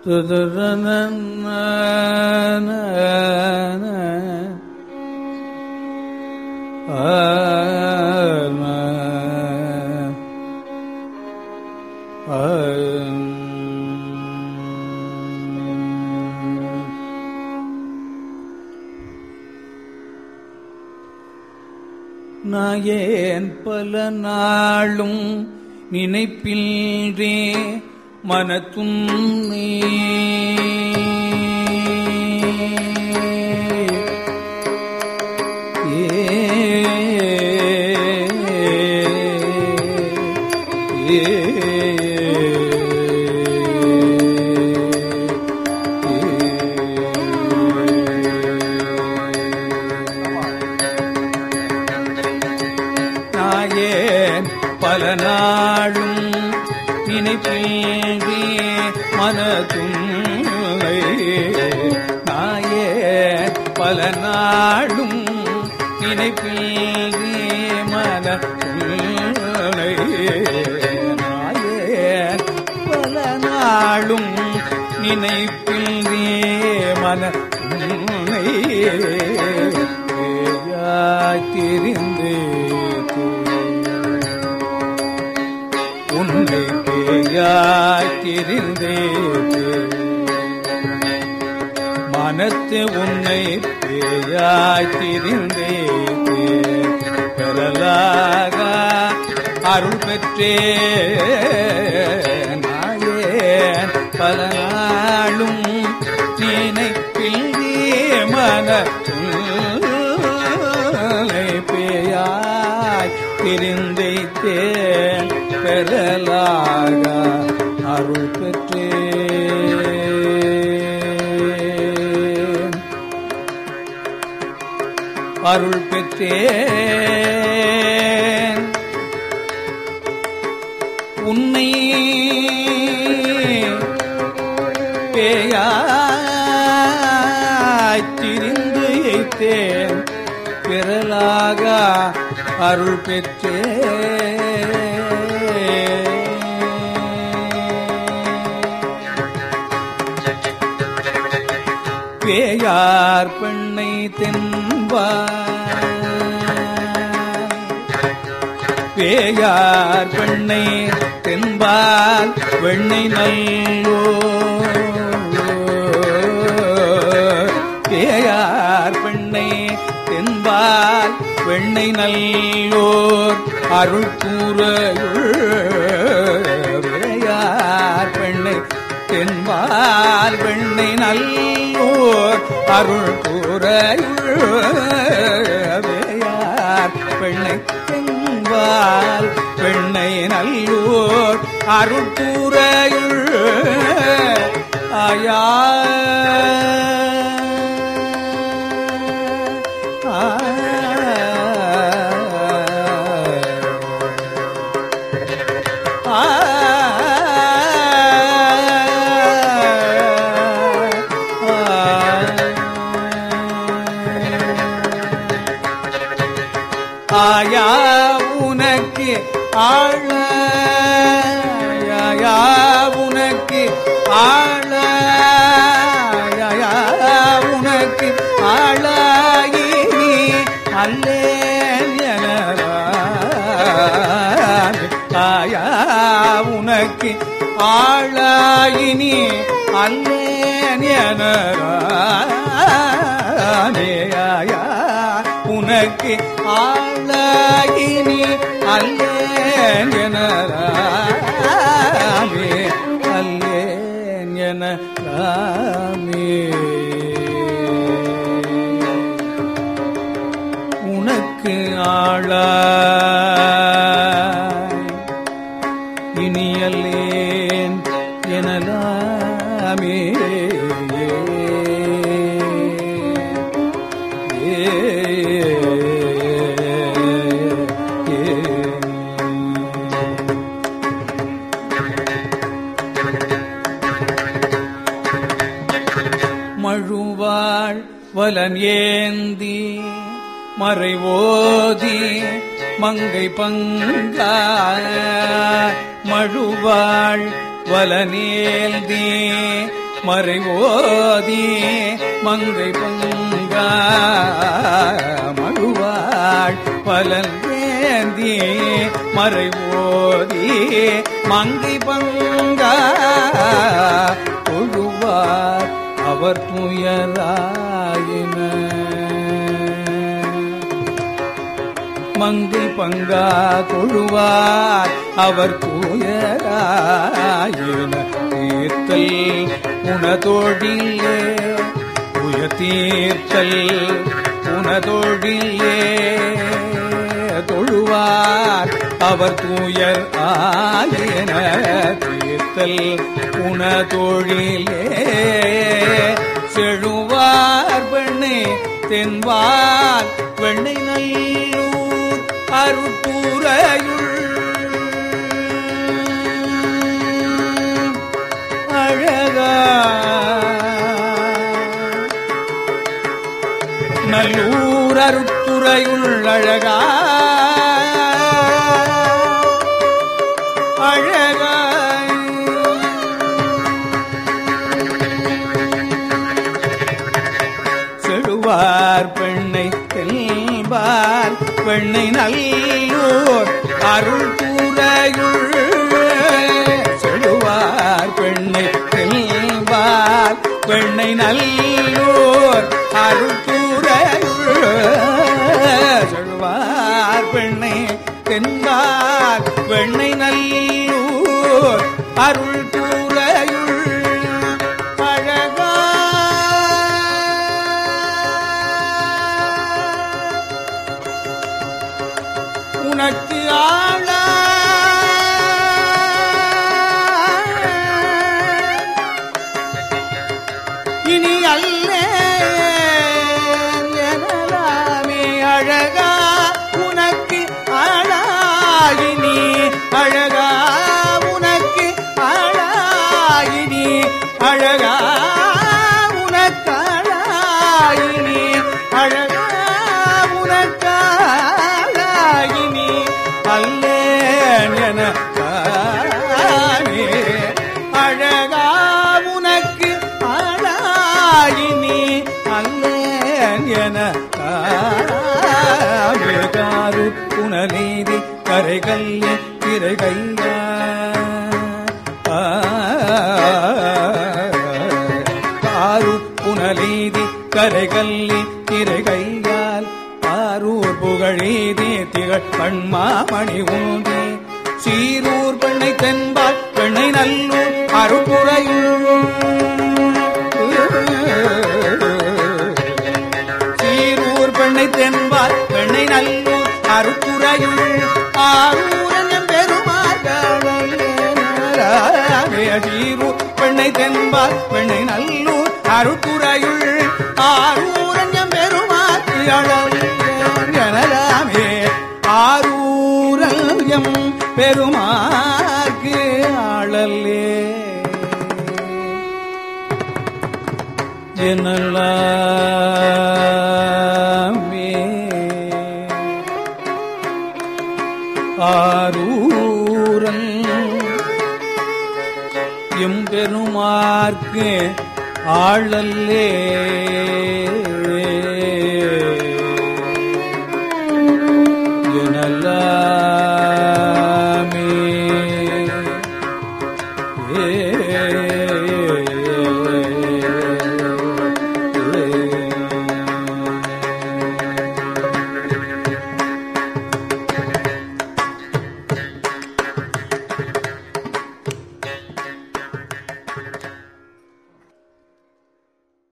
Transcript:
நாயேன் பல நாளும் நினைப்பில்றே மனத்துன்னே நாயேன் பல நாளும் நினைப்பேன்றே மனதுன்னை நாயேன் பல நாளும் நினைப்பேன்றே மனதுன்னை நாயேன் பல நாளும் நினைப்பின்றே மனதுன்னை தெரிந்தே உன்னை பேயாய் தெரிந்தே மனத்து உன்னை பேயாய் தெரிந்தே பெறலாக அருள் பெற்றே நாயேன் பல நாளும் நினைப்பில்லே மன பேயாய் தெரிந்தேன் பெறலாக அருள் பெற்றேன் அருள் பெற்றேன் உன்னை பேயாய் திரிந்து எய்த்தேன் பிறலாக அருள் பெற்றே பேயார் பெண்ணை தென்பார் பேயார் பெண்ணை தென்பால் வெண்ணை நல்லோ பேயார் பெண்ணை தென்பால் வெண்ணை நல்லோர் அருள் கூறையார் பெண்ணை தென்பால் வெண்ணை நல்லோர் அருள் கூறையார் பெண்ணை தென்பால் பெண்ணை நல்லோர் அருள் கூறையுள் ஆயா ஆயா உனக்கு ஆழ ஆயா உனக்கு ஆழ ஆயா உனக்கு ஆளாயி அல்லேன் எனலாம் ஆயா உனக்கு ஆளாயினி அல்லேன் எனலாமே ஆயா உனக்கு ஆளாயினி அல்லேன் எனலாமே அல்லேன் எனலாமே உனக்கு ஆளாய் இனியல்லேன் எனலாமே மழுவாள் வலன் ஏந்தி மறைவோதி மங்கை பங்கா மழுவாள் வலனேந்தி மறைவோதி மங்கை பங்கா மழுவாள் பலன் வேந்தி மறைவோதி மங்கை பங்கா தொழுவார் அவர் துயராயின மங்கை பங்கா தொழுவார் அவர் தூயராயின தீர்த்தல் உணதொழிலே உய தீர்த்தல் உணதொழிலே தொழுவார் அவர் தூயர் ஆயின தீர்த்தல் உணதொழிலே செழுவார் பெண்ணே தென்வார் வெண்ணை நல்லூர் அருட்பூரையுள் அழகா நல்லூர் அருட்துறையுள் அழகா அழகா செழுவார் பெண்ணை செல்வார் பெண்ணை நல்லூர் அருள் கூறையுள் செழுவார் பெண்ணை செல்வார் பெண்ணை நல்லூர் அருள் கூறையுள் செழுவார் பெண்ணை தென்பார் பெண்ணை நல்லூர் அருள் கூறையுள் அழகா உனக்கு ஆளா இனி அல்ல எனலாமே அழகா உனக்கு ஆளாயினி அழகா உனக்கு ஆளாயினி அழகா உனக்கு ஆளாயினி அழகா உனக்கு ஆளாயினி அல்லேன் என தானே அழகா உனக்கு ஆளாயினி அல்லேன் என தாரு புனலீதி கரைகல்லி திரைகையா ஆறு புனலீதி கரைகல்லி திரைகையால் ஆரூர் புகழீதி திகழ் கண்மாமணி ஊந்தி சீரூர் பெண்ணை தென்பால் பெண்ணை நல்லூர் அருப்புறையுள் சீரூர் பெண்ணை தென்பால் பெண்ணை நல்லூர் அருப்புறையுள் ஆரூரன் பெருமாள் சீரூர் பெண்ணை தென்பால் பெண்ணை நல்லூர் அருப்புறையுள் ஆரூரன் பெருமாள் எனலாமே ஆரூரம் பெருமாக்கு ஆளல்லே எனலாமே ஆரூரன் எம்பெருமார்க்கு ஆளல்லே எனலாமே ஏ